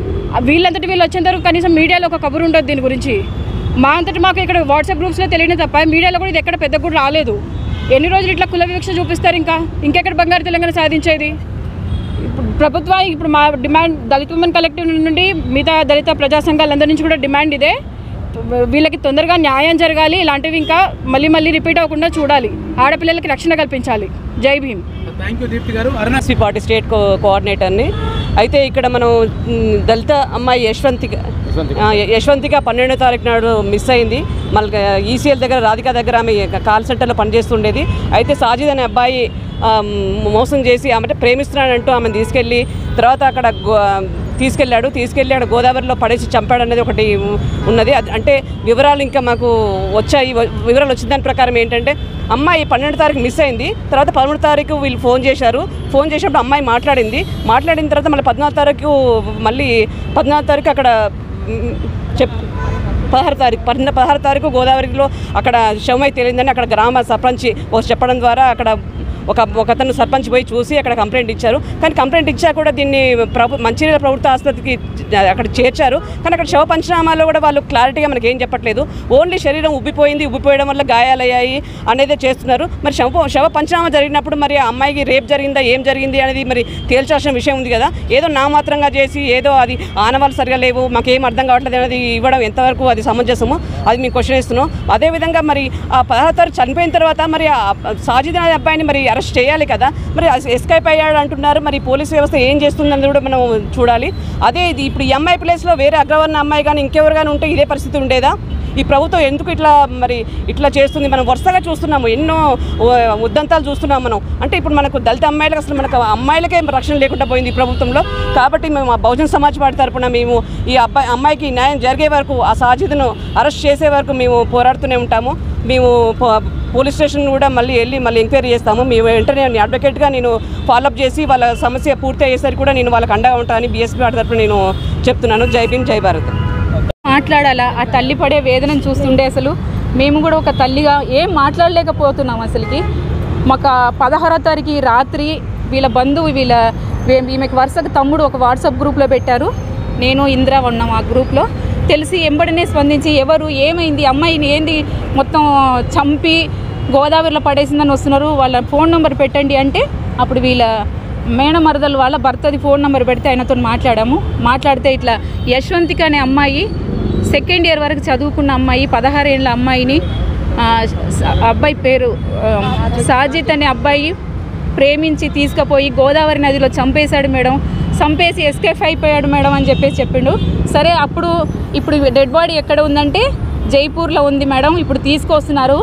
ఆ వీళ్ళంతటి వీళ్ళు వచ్చేంత వరకు కనీసం మీడియాలో ఒక కబురు ఉండదు దీని గురించి మా అంతటి మాకు ఇక్కడ వాట్సాప్ గ్రూప్స్లో తెలియని తప్ప మీడియాలో కూడా ఇది ఎక్కడ పెద్ద కూడా రాలేదు ఎన్ని రోజులు ఇట్లా కుల వివక్ష చూపిస్తారు ఇంకా ఇంకెక్కడ బంగారు తెలంగాణ సాధించేది ఇప్పుడు ప్రభుత్వానికి ఇప్పుడు మా డిమాండ్ దళిత ఉమెన్ కలెక్టివ్ నుండి మిగతా దళిత ప్రజా సంఘాలందరి నుంచి కూడా డిమాండ్ ఇదే వీళ్ళకి తొందరగా న్యాయం జరగాలి ఇలాంటివి ఇంకా మళ్ళీ మళ్ళీ రిపీట్ అవ్వకుండా చూడాలి ఆడపిల్లలకి రక్షణ కల్పించాలి జై భీమ్ థ్యాంక్ యూ దీప్తి గారు అరుణాశ్రీ పార్టీ స్టేట్ కో కోఆర్డినేటర్ని అయితే ఇక్కడ మనం మ్, దళిత అమ్మాయి యశ్వంతిక ఆ, య- యశ్వంతిక పన్నెండో తారీఖు నాడు మిస్ అయింది మళ్ళీ ఈసీఎల్ దగ్గర రాధిక దగ్గర ఆమె కాల్ సెంటర్లో పనిచేస్తుండేది అయితే సాజిద్ అనే అబ్బాయి ఆ, మ్, మోసం చేసి ఆమె ప్రేమిస్తున్నాడంటూ ఆమెను తీసుకెళ్ళి తర్వాత అక్కడ గో- తీసుకెళ్ళాడు తీసుకెళ్ళి అక్కడ గోదావరిలో పడేసి చంపాడు అనేది ఒకటి ఉన్నది అది అంటే వివరాలు ఇంకా మాకు వచ్చాయి వ- వివరాలు వచ్చిన దాని ప్రకారం ఏంటంటే అమ్మాయి పన్నెండు తారీఖు మిస్ అయింది తర్వాత పదమూడు తారీఖు వీళ్ళు ఫోన్ చేశారు ఫోన్ చేసినప్పుడు అమ్మాయి మాట్లాడింది మాట్లాడిన తర్వాత మళ్ళీ పద్నాలుగు తారీఖు మళ్ళీ పద్నాలుగు తారీఖు అక్కడ మ్, చెప్ పదహారు తారీఖు పన్నెండు పదహారు తారీఖు గోదావరిలో అక్కడ శవమై తేలిందని అక్కడ గ్రామ సర్పంచ్ ఒక చెప్పడం ద్వారా అక్కడ ఒక ఒక అతను సర్పంచ్ పోయి చూసి అక్కడ కంప్లైంట్ ఇచ్చారు కానీ కంప్లైంట్ ఇచ్చా కూడా దీన్ని ప్రభు మంచిర్యాల ప్రభుత్వ ఆసుపత్రికి అక్కడ చేర్చారు కానీ అక్కడ శవ పంచనామాలో కూడా వాళ్ళు క్లారిటీగా మనకి ఏం చెప్పట్లేదు ఓన్లీ శరీరం ఉబ్బిపోయింది ఉబ్బిపోయడం వల్ల గాయాలయ్యాయి అనేది చేస్తున్నారు మరి శవ శవ పంచనామా జరిగినప్పుడు మరి ఆ అమ్మాయికి రేప్ జరిగిందా ఏం జరిగింది అనేది మరి తేల్చాల్సిన విషయం ఉంది కదా ఏదో నామాత్రంగా చేసి ఏదో అది ఆనవాళ్ళు సరిగా లేవు మాకేం అర్థం కావట్లేదు అనేది ఇవ్వడం ఎంతవరకు అది సమంజసము అది మేము క్వశ్చన్ ఇస్తున్నాం అదేవిధంగా మరి ఆ పదహారు తారీఖు చనిపోయిన తర్వాత మరి ఆ సాజిద్ అనే అబ్బాయిని మరి అరెస్ట్ చేయాలి కదా మరి ఎస్కేప్ అయ్యాడు అంటున్నారు మరి పోలీస్ వ్యవస్థ ఏం చేస్తుందని కూడా మనం చూడాలి అదే ఇది ఇప్పుడు ఈ అమ్మాయి ప్లేస్లో వేరే అగ్రవర్ణ అమ్మాయి కానీ ఇంకెవరు కానీ ఉంటే ఇదే పరిస్థితి ఉండేదా ఈ ప్రభుత్వం ఎందుకు ఇట్లా మరి ఇట్లా చేస్తుంది మనం వరుసగా చూస్తున్నాము ఎన్నో ఉ- ఉద్దంతాలు చూస్తున్నాం మనం అంటే ఇప్పుడు మనకు దళిత అమ్మాయిలకు అసలు మనకు అమ్మాయిలకే రక్షణ లేకుండా పోయింది ఈ ప్రభుత్వంలో కాబట్టి మేము ఆ బహుజన సమాజ్ పార్టీ తరపున మేము ఈ అబ్బాయి అమ్మాయికి న్యాయం జరిగే వరకు ఆ సాజిద్ను అరెస్ట్ చేసే వరకు మేము పోరాడుతూనే ఉంటాము మేము పో- పోలీస్ స్టేషన్ కూడా మళ్ళీ వెళ్ళి మళ్ళీ ఎంక్వైరీ చేస్తాము మేము వెంటనే నేను అడ్వకేట్గా నేను ఫాలోఅప్ చేసి వాళ్ళ సమస్య పూర్తి అయ్యేసరికి కూడా నేను వాళ్ళకి అండగా ఉంటానని బీఎస్పీ పార్టీ తరపున నేను చెప్తున్నాను జై భీమ్ జై భారత్ మాట్లాడాలా ఆ తల్లి పడే వేదనను చూస్తుండే అసలు మేము కూడా ఒక తల్లిగా ఏం మాట్లాడలేకపోతున్నాం అసలుకి మాకు ఆ పదహారో తారీఖు రాత్రి వీళ్ళ బంధువు వీళ్ళ వీ- ఈమెకి వరుసగా తమ్ముడు ఒక వాట్సాప్ గ్రూప్లో పెట్టారు నేను ఇందిరా ఉన్నాం ఆ గ్రూప్లో తెలిసి ఎంబడినే స్పందించి ఎవరు ఏమైంది అమ్మాయిని ఏంది మొత్తం చంపి గోదావరిలో పడేసిందని వస్తున్నారు వాళ్ళ ఫోన్ నెంబర్ పెట్టండి అంటే అప్పుడు వీళ్ళ మేనమరదలు వాళ్ళ భర్తది ఫోన్ నెంబర్ పెడితే ఆయనతో మాట్లాడాము మాట్లాడితే ఇట్లా యశ్వంతిక అనే అమ్మాయి సెకండ్ ఇయర్ వరకు చదువుకున్న అమ్మాయి పదహారేళ్ళ అమ్మాయిని ఆ, స- అబ్బాయి పేరు ఆ, సాజిత్ అనే అబ్బాయి ప్రేమించి తీసుకుపోయి గోదావరి నదిలో చంపేశాడు మేడం చంపేసి ఎస్కేప్ అయిపోయాడు మేడం అని చెప్పేసి చెప్పిండు సరే అప్పుడు ఇప్పుడు డెడ్ బాడీ ఎక్కడ ఉందంటే జైపూర్లో ఉంది మేడం ఇప్పుడు తీసుకొస్తున్నారు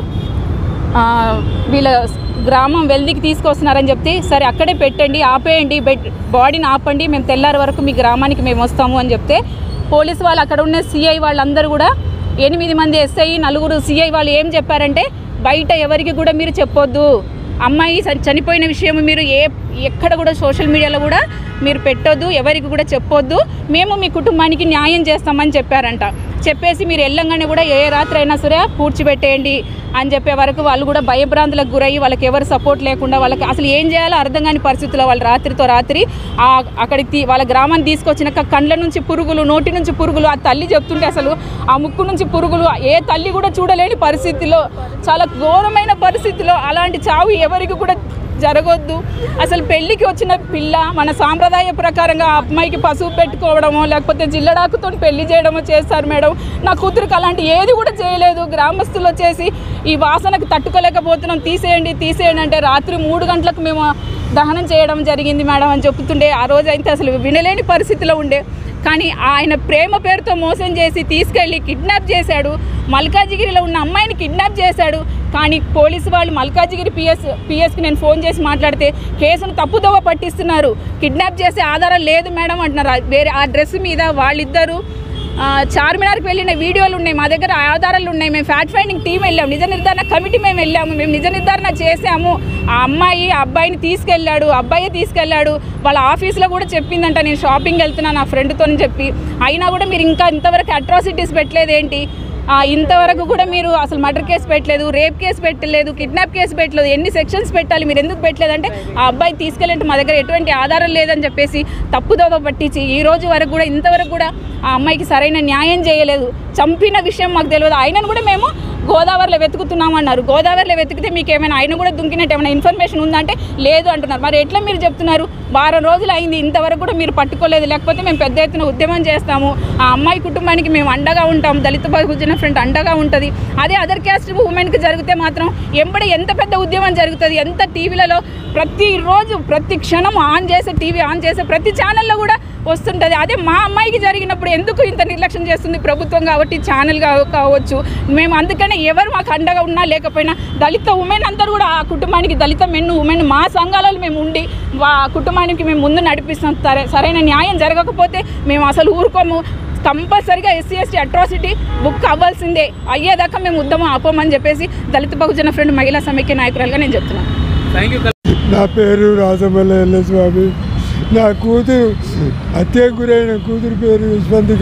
ఆ, వీళ్ళ గ్రామం వెల్దికి తీసుకొస్తున్నారని చెప్తే సరే అక్కడే పెట్టండి ఆపేయండి బెడ్ బాడీని ఆపండి మేము తెల్లారి వరకు మీ గ్రామానికి మేము వస్తాము అని చెప్తే పోలీసు వాళ్ళు అక్కడ ఉన్న సిఐ వాళ్ళందరూ కూడా ఎనిమిది మంది ఎస్ఐ నలుగురు సిఐ వాళ్ళు ఏం చెప్పారంటే బయట ఎవరికి కూడా మీరు చెప్పొద్దు అమ్మాయి చ- చనిపోయిన విషయం మీరు ఏ ఎక్కడ కూడా సోషల్ మీడియాలో కూడా మీరు పెట్టొద్దు ఎవరికి కూడా చెప్పొద్దు మేము మీ కుటుంబానికి న్యాయం చేస్తామని చెప్పారంట చెప్పేసి మీరు వెళ్ళంగానే కూడా ఏ రాత్రి అయినా సరే పూడ్చిపెట్టేయండి అని చెప్పే వరకు వాళ్ళు కూడా భయభ్రాంతులకు గురయ్యి వాళ్ళకి ఎవరు సపోర్ట్ లేకుండా వాళ్ళకి అసలు ఏం చేయాలో అర్థం కాని పరిస్థితుల్లో వాళ్ళు రాత్రితో రాత్రి ఆ అక్కడికి తీ- వాళ్ళ గ్రామాన్ని తీసుకొచ్చినాక కండ్ల నుంచి పురుగులు నోటి నుంచి పురుగులు ఆ తల్లి చెప్తుంటే అసలు ఆ ముక్కు నుంచి పురుగులు ఏ తల్లి కూడా చూడలేని పరిస్థితిలో చాలా ఘోరమైన పరిస్థితిలో అలాంటి చావు ఎవరికి కూడా జరగొద్దు అసలు పెళ్ళికి వచ్చిన పిల్ల మన సాంప్రదాయ ప్రకారంగా ఆ అమ్మాయికి పసుపు పెట్టుకోవడమో లేకపోతే జిల్లడాకుతో పెళ్లి చేయడమో చేస్తారు మేడం నా కూతురికి అలాంటి ఏది కూడా చేయలేదు గ్రామస్తులు వచ్చేసి ఈ వాసనకు తట్టుకోలేకపోతున్నాం తీసేయండి తీసేయండి అంటే రాత్రి మూడు గంటలకు మేము దహనం చేయడం జరిగింది మేడం అని చెప్తుండే ఆ రోజు అయితే అసలు వినలేని పరిస్థితిలో ఉండే కానీ ఆయన ప్రేమ పేరుతో మోసం చేసి తీసుకెళ్ళి కిడ్నాప్ చేశాడు మల్కాజిగిరిలో ఉన్న అమ్మాయిని కిడ్నాప్ చేశాడు కానీ పోలీసు వాళ్ళు మల్కాజిగిరి పిఎస్ పిఎస్కి నేను ఫోన్ చేసి మాట్లాడితే కేసును తప్పుదోవ పట్టిస్తున్నారు కిడ్నాప్ చేసే ఆధారం లేదు మేడం అంటున్నారు ఆ- వేరే ఆ డ్రెస్ మీద వాళ్ళిద్దరూ ఆ, చార్మినార్కి వెళ్ళిన వీడియోలు ఉన్నాయి మా దగ్గర ఆధారాలు ఉన్నాయి మేము ఫ్యాక్ట్ ఫైండింగ్ టీం వెళ్ళాము నిజ నిర్ధారణ కమిటీ మేము వెళ్ళాము మేము నిజ నిర్ధారణ చేసాము ఆ అమ్మాయి ఆ అబ్బాయిని తీసుకెళ్ళాడు అబ్బాయి తీసుకెళ్ళాడు వాళ్ళ ఆఫీస్లో కూడా చెప్పిందంట నేను షాపింగ్ వెళ్తున్నాను నా ఫ్రెండ్తో చెప్పి అయినా కూడా మీరు ఇంకా ఇంతవరకు అట్రాసిటీస్ పెట్టలేదు ఏంటి ఆ, ఇంతవరకు కూడా మీరు అసలు మర్డర్ కేసు పెట్టలేదు రేప్ కేసు పెట్టలేదు కిడ్నాప్ కేసు పెట్టలేదు ఎన్ని సెక్షన్స్ పెట్టాలి మీరు ఎందుకు పెట్టలేదంటే ఆ అబ్బాయి తీసుకెళ్ళంటే మా దగ్గర ఎటువంటి ఆధారం లేదని చెప్పేసి తప్పుదోవ పట్టించి ఈ రోజు వరకు కూడా ఇంతవరకు కూడా ఆ అమ్మాయికి సరైన న్యాయం చేయలేదు చంపిన విషయం మాకు తెలియదు ఆయనను కూడా మేము గోదావరిలో వెతుకుతున్నామన్నారు గోదావరిలో వెతికితే మీకు ఏమైనా ఆయన కూడా దుంకినట్టు ఏమైనా ఇన్ఫర్మేషన్ ఉందంటే లేదు అంటున్నారు మరి ఎట్లా మీరు చెప్తున్నారు వారం రోజులు అయింది ఇంతవరకు కూడా మీరు పట్టుకోలేదు లేకపోతే మేము పెద్ద ఎత్తున ఉద్యమం చేస్తాము ఆ అమ్మాయి కుటుంబానికి మేము అండగా ఉంటాం దళిత బహుజన ఫ్రంట్ అండగా ఉంటుంది అదే అదర్ క్యాస్ట్ ఉమెన్కి జరిగితే మాత్రం ఎంబడి ఎంత పెద్ద ఉద్యమం జరుగుతుంది ఎంత టీవీలలో ప్రతిరోజు ప్రతి క్షణం ఆన్ చేసే టీవీ ఆన్ చేసే ప్రతి ఛానల్లో కూడా వస్తుంటుంది అదే మా అమ్మాయికి జరిగినప్పుడు ఎందుకు ఇంత నిర్లక్ష్యం చేస్తుంది ప్రభుత్వం కాబట్టి ఛానల్ కావ- కావచ్చు మేము అందుకనే ఎవరు మాకు అండగా ఉన్నా లేకపోయినా దళిత ఉమెన్ అందరూ కూడా ఆ కుటుంబానికి దళిత మెన్ ఉమెన్ మా సంఘాలలో మేము ఉండి వా కుటుంబానికి మేము ముందు నడిపిస్తాం సరే సరైన న్యాయం జరగకపోతే మేము అసలు ఊరుకోము కంపల్సరిగా ఎస్సీ ఎస్టీ అట్రాసిటీ బుక్ అవ్వాల్సిందే అయ్యేదాకా మేము ఉద్యమం ఆపమని చెప్పేసి దళిత బహుజన ఫ్రెండ్ మహిళా సమైక్య నాయకురాలుగా నేను చెప్తున్నాను నా పేరు రాజమల్ల ఎల్ల స్వామి నా కూతురు హత్యకు గురైన కూతురు పేరు యశ్వంతిక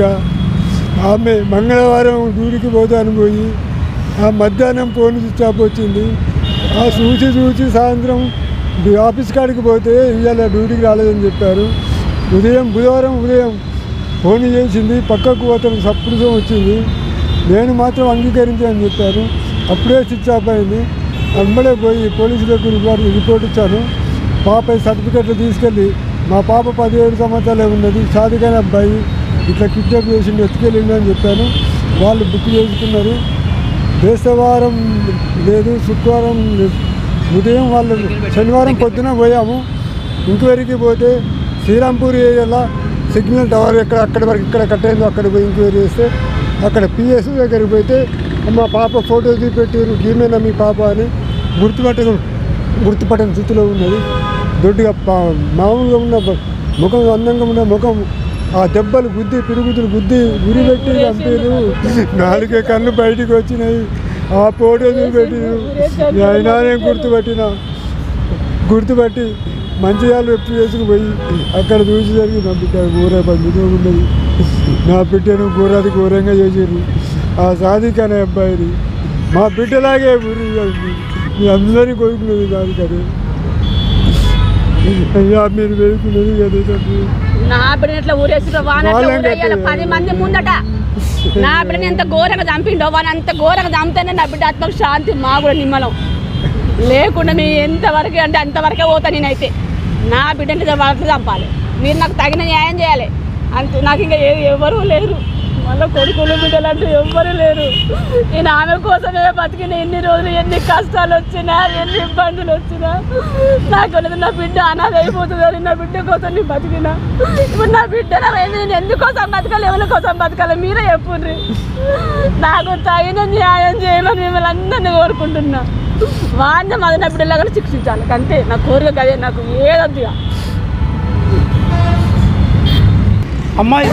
ఆమె మంగళవారం డ్యూటీకి పోతాను పోయి ఆ మధ్యాహ్నం ఫోన్ స్విచ్ ఆఫ్ వచ్చింది ఆ చూసి చూసి సాయంత్రం డ్యూ- ఆఫీస్ కాడికి పోతే ఇవాళ డ్యూటీకి రాలేదని చెప్పారు ఉదయం బుధవారం ఉదయం ఫోన్ చేసింది పక్కకు పోతాను సప్పుడు వచ్చింది నేను మాత్రం అంగీకరించానని చెప్పారు అప్పుడే స్విచ్ ఆఫ్ అయింది అమ్మడే పోయి పోలీసులకు రిపోర్ట్ రిపోర్ట్ ఇచ్చాను పాప సర్టిఫికెట్లు తీసుకెళ్ళి మా పాప పదిహేడు సంవత్సరాలే ఉన్నది సాధికైన అబ్బాయి ఇట్లా కిడ్నాప్ చేసిండు ఎత్తుకెళ్ళిండు అని చెప్పాను వాళ్ళు బుక్ చేసుకున్నారు బేస్తవారం లేదు శుక్రవారం లేదు. ఉదయం వాళ్ళు శనివారం పొద్దున పోయాము ఎంక్వైరీకి పోతే శ్రీరాంపూర్ ఏరియాలో సిగ్నల్ టవర్ ఎక్కడ అక్కడి వరకు ఇక్కడ కట్టేందో అక్కడ పోయి ఎంక్వైరీ చేస్తే అక్కడ పిఎస్ దగ్గరికి పోతే మా పాప ఫోటో తీపెట్టారు ఈమెనా మీ పాప అని గుర్తుపట్ట గుర్తుపట్టని స్థితిలో ఉన్నది దొడ్డిగా పా- మామూలుగా ఉన్న బ- ముఖం అందంగా ఉన్న ముఖం ఆ దెబ్బలు గుద్ది పిరుగుతులు గుద్ది గురి పెట్టి చంపారు నాలుగే కళ్ళు బయటికి వచ్చినాయి ఆ ఫోటో చూపెట్టారు అయినా నేను గుర్తుపట్టిన గుర్తుపట్టి మంచిర్యాల ఎప్పు వేసుకుపోయి అక్కడ చూసి జరిగి నా బిడ్డ ఘోర బంధుగా ఉన్నది నా బిడ్డను ఘోరాది ఘోరంగా చేసారు ఆ సాదిక్ అనే అబ్బాయిని మా బిడ్డలాగే ఊరి మీ అందరినీ కోరుకున్నది దానికి అదే అయ్యా మీరు వేడుకున్నది అదే తండ్రి నా బిడ్డని ఎట్లా ఊరేసిన వాన ఎట్లా వాళ్ళని ఊరేయాలి ఎట్లా పది మంది ముందట నా బిడ్డని ఎంత ఘోరంగా చంపిండో వాని అంత ఘోరంగా చంపితేనే నా బిడ్డ ఆత్మకు శాంతి మా కూడా నిమ్మలం లేకుండా మీ ఎంతవరకు అంటే అంతవరకే పోతా నేనైతే నా బిడ్డని వరకు చంపాలి మీరు నాకు తగిన న్యాయం చేయాలి అంతే నాకు ఇంకా ఏ ఎవరూ లేరు మళ్ళీ కొడుకులు బిడ్డలు అంటే ఎవ్వరు లేరు నేను ఆమె కోసమే బతికిన ఎన్ని రోజులు ఎన్ని కష్టాలు వచ్చినా ఎన్ని ఇబ్బందులు వచ్చినా నాకు లేదు నా బిడ్డ అనాథ అయిపోతుందని నా బిడ్డ కోసం నేను బతికిన ఇప్పుడు నా బిడ్డ నా ఏంది నేను ఎందుకోసం బతకాలి ఎవరి కోసం బతకాలి మీరే చెప్పుండ్రి నాకు తగిన న్యాయం చేయమని మిమ్మల్ని అందరినీ కోరుకుంటున్నా వాడిని మాది నా బిడ్డలాగా శిక్షించాలి అంతే నా కోరిక అదే నాకు ఏదొద్దు ఇక. అమ్మాయి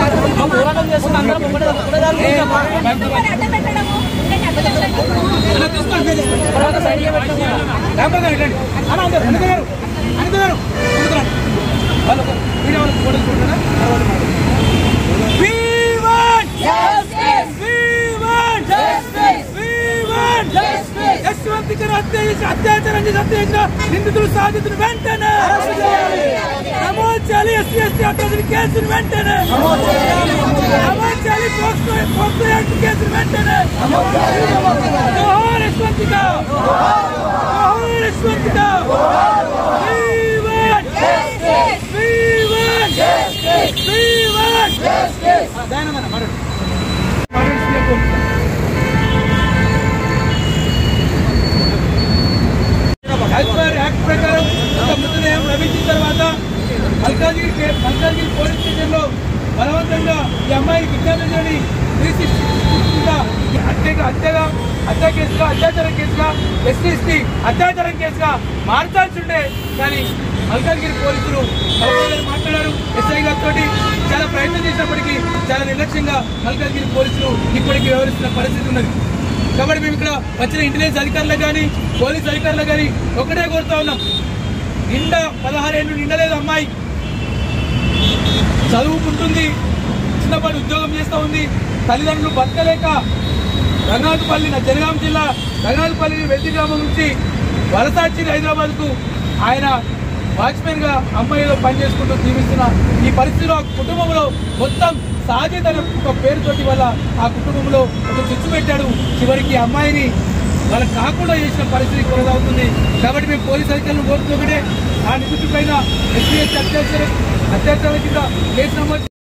అత్యాచారం చేసి హత్య చేసిన నిందితులు సాధితులు వెంటనే నమోదు చేయాలి ఎస్సీ ఎస్టీ అభ్యర్థుల కేసులు వెంటనే నమోదు చేయాలి పోక్సో పోక్సో యాక్ట్ కేసులు వెంటనే జోహార్ యశ్వంతిక జోహార్ యశ్వంతిక యాజ్ పర్ యాక్ట్ ప్రకారం ఒక మృతదేహం లభించిన తర్వాత మల్కాజ్గిరి కే- మల్కాజ్గిరి పోలీస్ స్టేషన్లో బలవంతంగా ఈ అమ్మాయి విజ్ఞానంలోని త్రీ సిక్స్టీ హత్యగా హత్యగా హత్య కేసుగా అత్యాచారం కేసుగా ఎస్సీ ఎస్టీ అత్యాచారం కేసుగా మార్చాల్సి ఉండే కానీ మల్కాజ్గిరి పోలీసులు అవసరం మాట్లాడారు ఎస్ఐ గారితో చాలా ప్రయత్నం చేసినప్పటికీ చాలా నిర్లక్ష్యంగా మల్కాజ్గిరి పోలీసులు ఇప్పటికీ వ్యవహరిస్తున్న పరిస్థితి ఉన్నది కాబట్టి మేము ఇక్కడ వచ్చిన ఇంటెలిజెన్స్ అధికారులకు కానీ పోలీస్ అధికారులకు కానీ ఒకటే కోరుతా ఉన్నాం నిండా పదహారేళ్ళు నిండలేదు అమ్మాయి చదువుకుంటుంది చిన్నపాటి ఉద్యోగం చేస్తూ ఉంది తల్లిదండ్రులు బతకలేక రంగనాథపల్లి నా జనగాం జిల్లా రంగనాథపల్లి వెల్ది గ్రామం నుంచి వలస వచ్చి హైదరాబాద్కు ఆయన వాచ్మెన్ గా అమ్మాయిలో పనిచేసుకుంటూ జీవిస్తున్న ఈ పరిస్థితిలో ఆ కుటుంబంలో మొత్తం సాజిద్ అనే ఒక పేరుతోటి వల్ల ఆ కుటుంబంలో ఒక చిచ్చు పెట్టాడు చివరికి ఈ అమ్మాయిని వాళ్ళకి కాకుండా చేసిన పరిస్థితి కొనసాగుతుంది కాబట్టి మేము పోలీస్ అధికారులు కోరుతూ ఒకటే ఆ నిందితుడిపైన ఎస్పీఎస్ అత్యాచారం అత్యాచారం కింద కేసు నమోదు